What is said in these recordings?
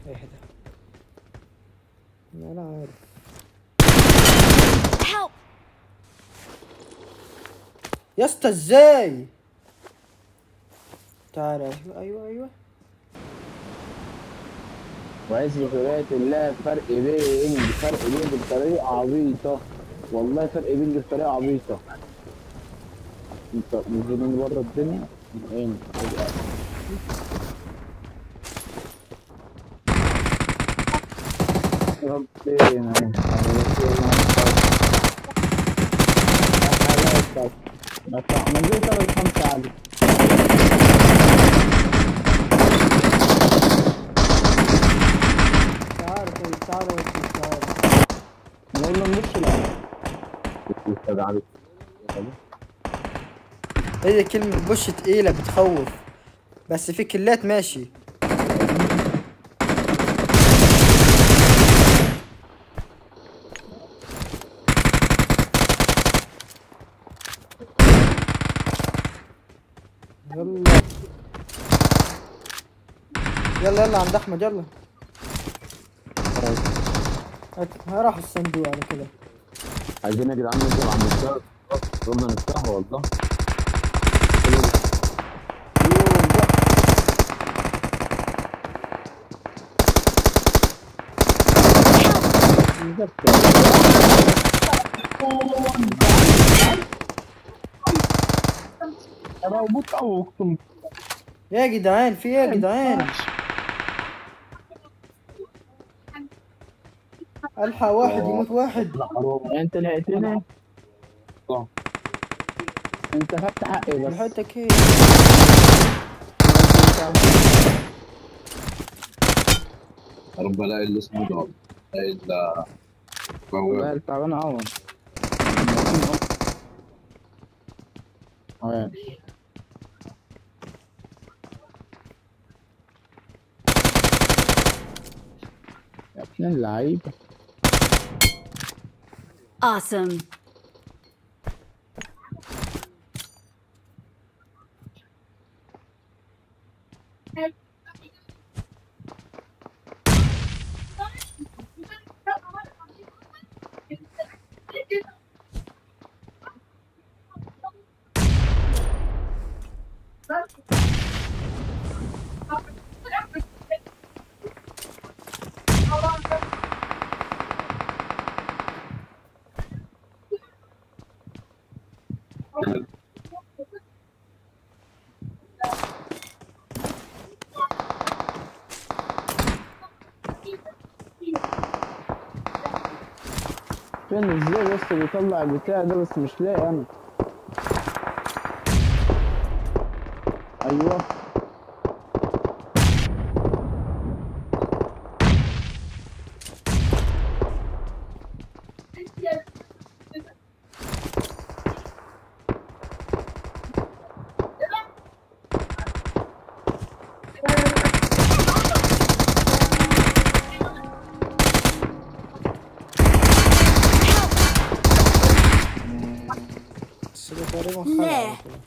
اهدى انا عارف Help! يا اسطى ازاي تعال ايوه ايوه ايوه وعز بطريقة الله فرق بين فرق بين بطريقة عبيطة والله فرق بين بطريقة عبيطة انت نزلين بره الدنيا عين ربنا نزلت انا الخمسة عادي تعال طيب تعال وطي تعال نقول له نبص لا هي كلمة بوش تقيلة بتخوف بس في كلات ماشي يلا يلا يلا عند احمد يلا هات- راح الصندوق على كده عايزين يا جدعان ننزل عند الشهر قلنا نفتحه والله انا هموت او اقسم يا جدعان في ايه يا جدعان الحق واحد يموت واحد انت لقيتني انت خدت حقي بس لحقتك ايه رب لا الا اسمه دول لا الا والله هو تعبان اول يا ابن اللعيبة Awesome. فين ازاي بس بيطلع البتاع ده بس مش لاقي انا ايوه بس ده تقريبا لا. خلع على كده.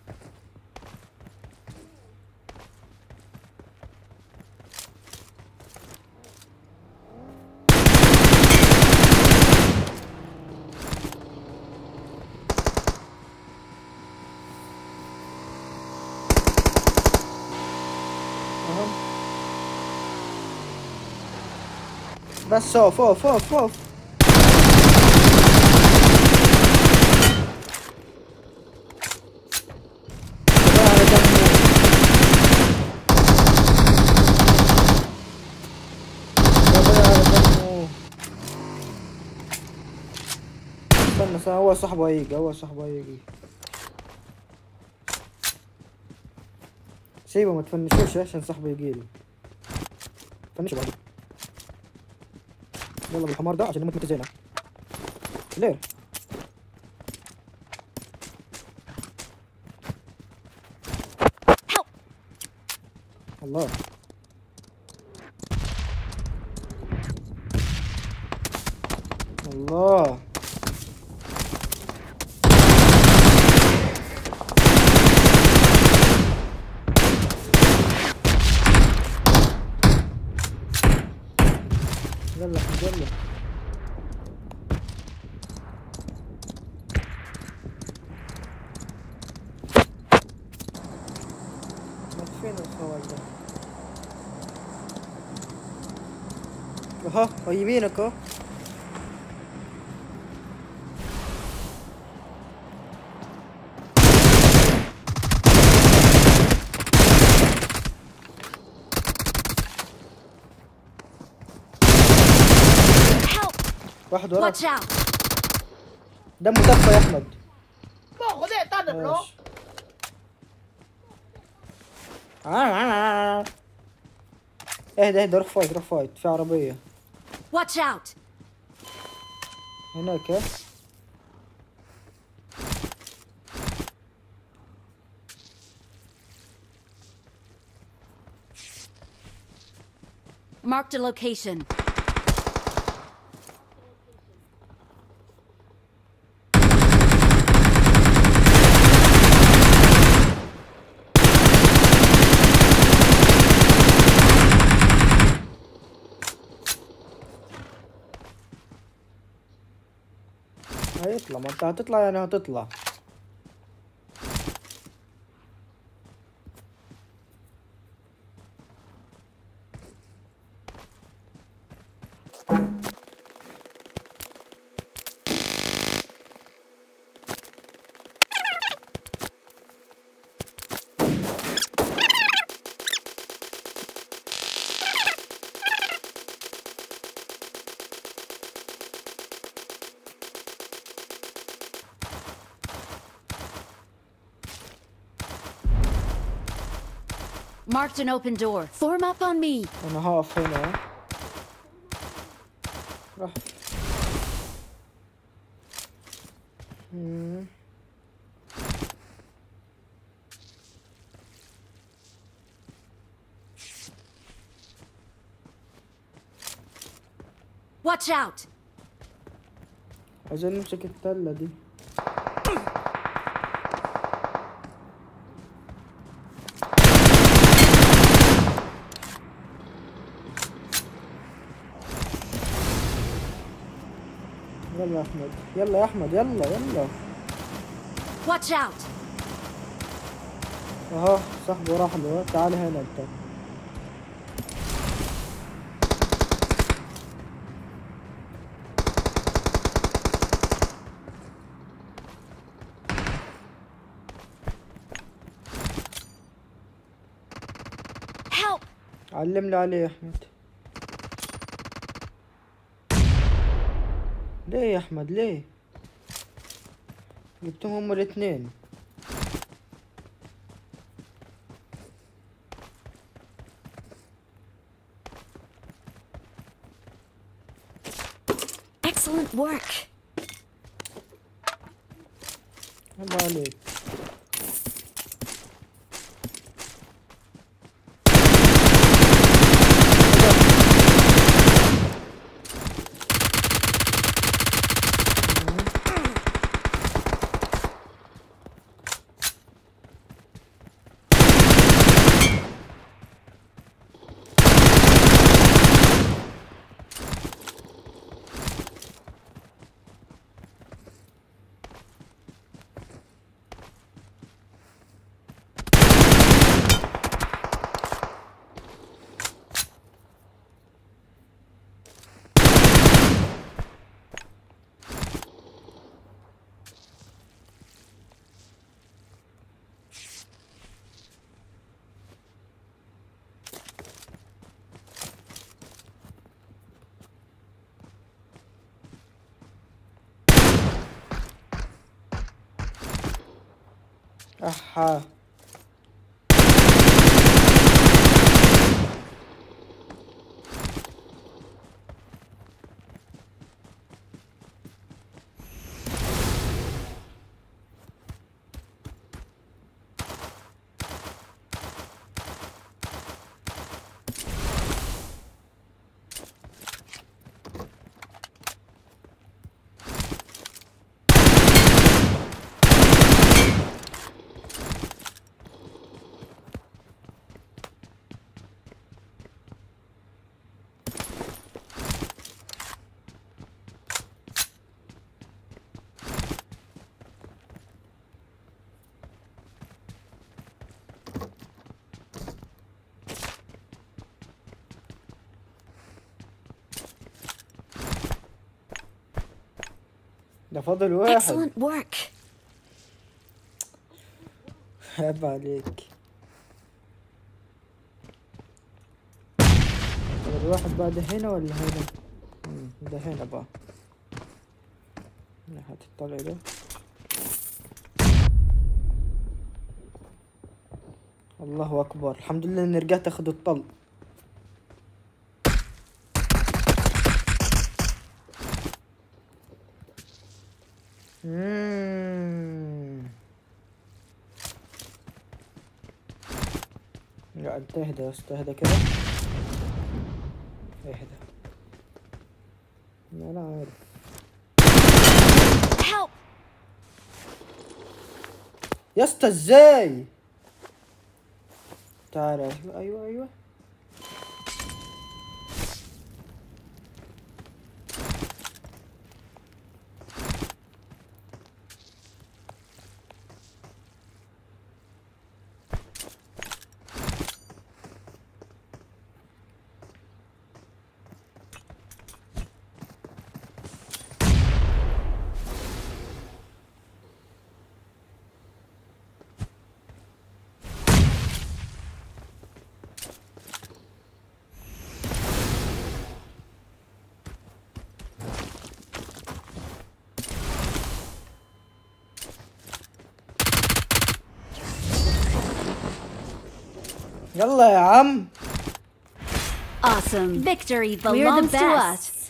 أهو. بس اقف اقف اقف اقف ده على دمه. ده بقى على دمه. استنى استنى هو صاحبه هيجي هو صاحبه هيجي سيبه ما تفنشوش عشان صاحبه يجيلي فنشوا بعدين يلا بالحمار ده عشان نموت ميت زينة ليه؟ Help! الله الله يلا احمد يلا مات فين الخوال ده اها هو يمينك اهو Help! واحد وراك Watch out! دمه تفه يا احمد บอกเขาได้ตั้งแบบล้อ ماشي اهدى اهدى روح فايت روح فايت في عربية Watch out! هناك ها Marked a location. هيطلع ما انت هتطلع يعني هتطلع Marked an open door. Form up on me. انا هقف هنا ها. راح مم. Watch out! عايزين نمسك التلة دي يلا يا احمد يلا يا احمد يلا يلا Watch out! اهو صاحبه راح له تعال هنا انت Help! علمني عليه يا احمد ليه يا احمد ليه جبتهم هم الاثنين Excellent work. الله عليك احا ده فاضل واحد Excellent work. عيب عليك طب الواحد بقى ده هنا ولا هنا مم، ده هنا بقى ناحية الطلع ده الله اكبر الحمد لله اني رجعت اخد الطلق مم. لا انت اهدى يا اسطى اهدى كده اهدى لا لا عارف Help! يا اسطى ازاي تعال ايوه ايوه ايوه يلا يا عم Awesome. Victory belongs to us.